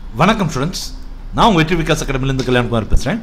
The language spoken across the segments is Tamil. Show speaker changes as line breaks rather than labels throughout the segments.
வணக்கம் ஸ்டூடெண்ட்ஸ் நான் உங்கள் வெற்றி விகாஸ் அகாடமிலேருந்து கல்யாண்குமார் பேசுகிறேன்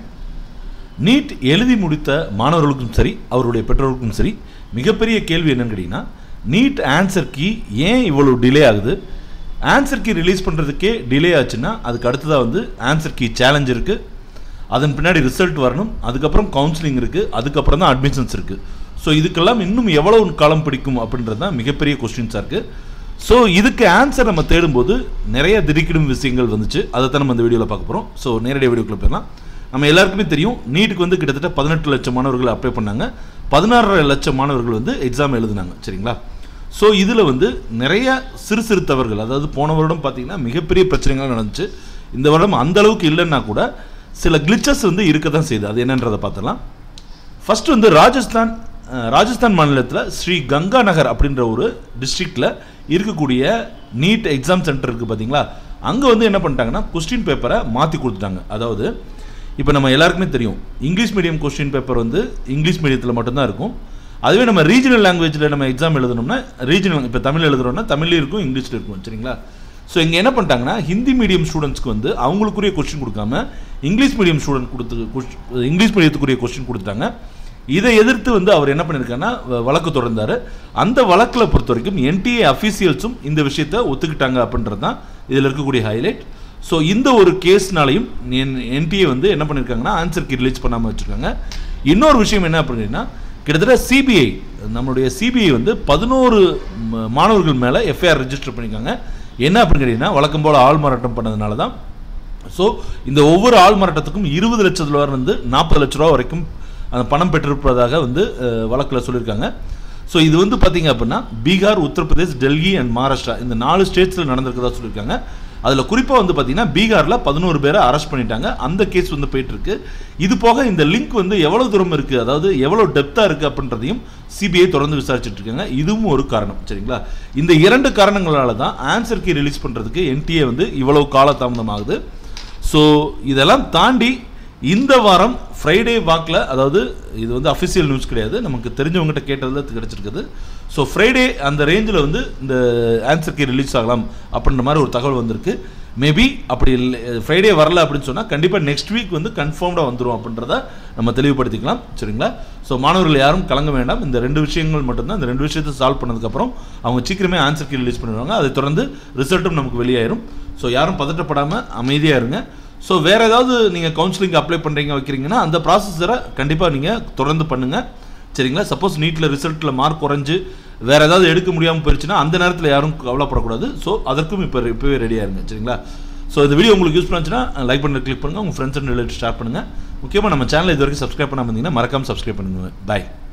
நீட் எழுதி முடித்த மாணவர்களுக்கும் சரி அவருடைய பெற்றோருக்கும் சரி மிகப்பெரிய கேள்வி என்னன்னு கேட்டிங்கன்னா நீட் ஆன்சர் கீ ஏன் இவ்வளோ டிலே ஆகுது ஆன்சர் கீ ரிலீஸ் பண்ணுறதுக்கே டிலே ஆச்சுன்னா அதுக்கு அடுத்ததாக வந்து ஆன்சர் கீ சேலஞ்ச் இருக்குது அதன் பின்னாடி ரிசல்ட் வரணும் அதுக்கப்புறம் கவுன்சிலிங் இருக்குது அதுக்கப்புறம் தான் அட்மிஷன்ஸ் இருக்குது ஸோ இதுக்கெல்லாம் இன்னும் எவ்வளவு காலம் பிடிக்கும் அப்படின்றது தான் மிகப்பெரிய கொஸ்டின்ஸாக இருக்குது ஸோ இதுக்கு ஆன்சர் நம்ம தேடும்போது நிறைய திடுக்கிடும் விஷயங்கள் வந்துச்சு அதை தான் நம்ம இந்த வீடியோவில் பார்க்க போகிறோம் ஸோ நேரடியாக வீடியோக்குள்ள போயிடலாம் நம்ம எல்லாருக்குமே தெரியும் நீட்டுக்கு வந்து கிட்டத்தட்ட பதினெட்டு லட்சம் மாணவர்கள் அப்ளை பண்ணாங்க பதினாறரை லட்சம் மாணவர்கள் வந்து எக்ஸாம் எழுதுனாங்க சரிங்களா ஸோ இதில் வந்து நிறைய சிறு சிறு தவறுகள் அதாவது போன வருடம் பார்த்தீங்கன்னா மிகப்பெரிய பிரச்சனைகள் நடந்துச்சு இந்த வருடம் அந்த அளவுக்கு இல்லைன்னா கூட சில கிளிச்சஸ் வந்து இருக்க தான் செய்யுது அது என்னன்றதை பார்த்துலாம் ஃபர்ஸ்ட் வந்து ராஜஸ்தான் அஹ், ராஜஸ்தான் மாநிலத்தில் ஸ்ரீ கங்கா நகர் அப்படின்ற ஒரு டிஸ்ட்ரிக்டில் இருக்கக்கூடிய நீட் எக்ஸாம் சென்டர் இருக்குது பார்த்தீங்களா அங்கே வந்து என்ன பண்ணிட்டாங்கன்னா கொஸ்டின் பேப்பரை மாற்றி கொடுத்துட்டாங்க அதாவது இப்போ நம்ம எல்லாருக்குமே தெரியும் இங்கிலீஷ் மீடியம் கொஸ்டின் பேப்பர் வந்து இங்கிலீஷ் மீடியத்தில் மட்டும்தான் இருக்கும் அதுவே நம்ம ரீஜனல் லாங்குவேஜில் நம்ம எக்ஸாம் எழுதணும்னா ரீஜனல் இப்போ தமிழ் எழுதுறோம்னா தமிழ்லையும் இருக்கும் இங்கிலீஷில் இருக்கும் சரிங்களா ஸோ இங்கே என்ன பண்ணிட்டாங்கன்னா ஹிந்தி மீடியம் ஸ்டூடெண்ட்ஸ்க்கு வந்து அவங்களுக்குரிய கொஸ்டின் கொடுக்காம இங்கிலீஷ் மீடியம் ஸ்டூடெண்ட் கொடுத்து ques- இங்கிலீஷ் மீடியத்துக்குரிய கொஸ்டின் கொடுத்தாங்க இதை எதிர்த்து வந்து அவர் என்ன பண்ணியிருக்காருன்னா வ- வழக்கு தொடர்ந்தார் அந்த வழக்கில் பொறுத்த வரைக்கும் என்டிஏ அஃபீஷியல்ஸும் இந்த விஷயத்தை ஒத்துக்கிட்டாங்க அப்படின்றது தான் இதில் இருக்கக்கூடிய ஹைலைட் ஸோ இந்த ஒரு கேஸ்னாலையும் என்டிஏ வந்து என்ன பண்ணியிருக்காங்கன்னா ஆன்சருக்கு ரிலீஸ் பண்ணாமல் வச்சுருக்காங்க இன்னொரு விஷயம் என்ன அப்படின்னா கிட்டத்தட்ட சிபிஐ நம்மளுடைய சிபிஐ வந்து பதினோரு ம- மாணவர்கள் மேலே எஃப்ஐஆர் ரெஜிஸ்டர் பண்ணியிருக்காங்க என்ன அப்படின்னு கேட்டிங்கன்னா வழக்கம் போல் ஆள் மாறாட்டம் பண்ணதுனால தான் ஸோ இந்த ஒவ்வொரு ஆள் மாறாட்டத்துக்கும் இருபது லட்சத்துல இருந்து நாற்பது லட்ச ரூபா வரைக்கும் அந்த பணம் பெற்றிருப்பதாக வந்து வழக்கில் சொல்லியிருக்காங்க ஸோ இது வந்து பார்த்தீங்க அப்படின்னா பீகார் உத்தரப்பிரதேஷ் டெல்லி அண்ட் மகாராஷ்டிரா இந்த நாலு ஸ்டேட்ஸில் நடந்திருக்கதா சொல்லியிருக்காங்க அதில் குறிப்பாக வந்து பார்த்தீங்கன்னா பீகாரில் பதினோரு பேரை அரெஸ்ட் பண்ணிட்டாங்க அந்த கேஸ் வந்து போயிட்டு இருக்கு இது போக இந்த லிங்க் வந்து எவ்வளோ தூரம் இருக்குது அதாவது எவ்வளோ டெப்த்தாக இருக்குது அப்படின்றதையும் சிபிஐ தொடர்ந்து விசாரிச்சுட்டு இருக்காங்க இதுவும் ஒரு காரணம் சரிங்களா இந்த இரண்டு காரணங்களால தான் ஆன்சர் கீ ரிலீஸ் பண்ணுறதுக்கு என்டிஏ வந்து இவ்வளவு காலதாமதமாகுது ஸோ இதெல்லாம் தாண்டி இந்த வாரம் ஃப்ரைடே வாக்கில் அதாவது இது வந்து அஃபிஷியல் நியூஸ் கிடையாது நமக்கு தெரிஞ்சவங்ககிட்ட கேட்டதில் இது கிடைச்சிருக்குது ஸோ ஃப்ரைடே அந்த ரேஞ்சில் வந்து இந்த ஆன்சர் கீ ரிலீஸ் ஆகலாம் அப்படின்ற மாதிரி ஒரு தகவல் வந்திருக்கு மேபி அப்படி ஃப்ரைடே வரல அப்படின்னு சொன்னால் கண்டிப்பாக நெக்ஸ்ட் வீக் வந்து கன்ஃபார்ம்டாக வந்துடும் அப்படின்றத நம்ம தெளிவுபடுத்திக்கலாம் சரிங்களா ஸோ மாணவர்கள் யாரும் கலங்க வேண்டாம் இந்த ரெண்டு விஷயங்கள் மட்டும்தான் இந்த ரெண்டு விஷயத்தை சால்வ் பண்ணதுக்கப்புறம் அவங்க சீக்கிரமே ஆன்சர் கீ ரிலீஸ் பண்ணிடுவாங்க அதை தொடர்ந்து ரிசல்ட்டும் நமக்கு வெளியாயிரும் ஸோ யாரும் பதட்டப்படாமல் அமைதியாக இருங்க ஸோ வேறு ஏதாவது நீங்கள் கவுன்சிலிங் அப்ளை பண்ணுறீங்க வைக்கிறீங்கன்னா அந்த ப்ராசஸரை கண்டிப்பாக நீங்கள் தொடர்ந்து பண்ணுங்கள் சரிங்களா சப்போஸ் நீட்டில் ரிசல்ட்டில் மார்க் குறைஞ்சு வேறு ஏதாவது எடுக்க முடியாமல் போயிடுச்சுன்னா அந்த நேரத்தில் யாரும் கவலைப்படக்கூடாது ஸோ அதற்கும் இப்போ இப்போவே ரெடியாக இருங்க சரிங்களா ஸோ இந்த வீடியோ உங்களுக்கு யூஸ் பண்ணுச்சுன்னா லைக் பண்ணி கிளிக் பண்ணுங்கள் உங்கள் ஃப்ரெண்ட்ஸ் அண்ட் ரிலேட்டிவ் ஷேர் பண்ணுங்கள் முக்கியமாக நம்ம சேனல் இது வரைக்கும் சப்ஸ்கிரைப் பண்ணாமல் இருந்தீங்கன்னா மறக்காமல் சப்ஸ்கிரைப் பண்ணுங்க பாய்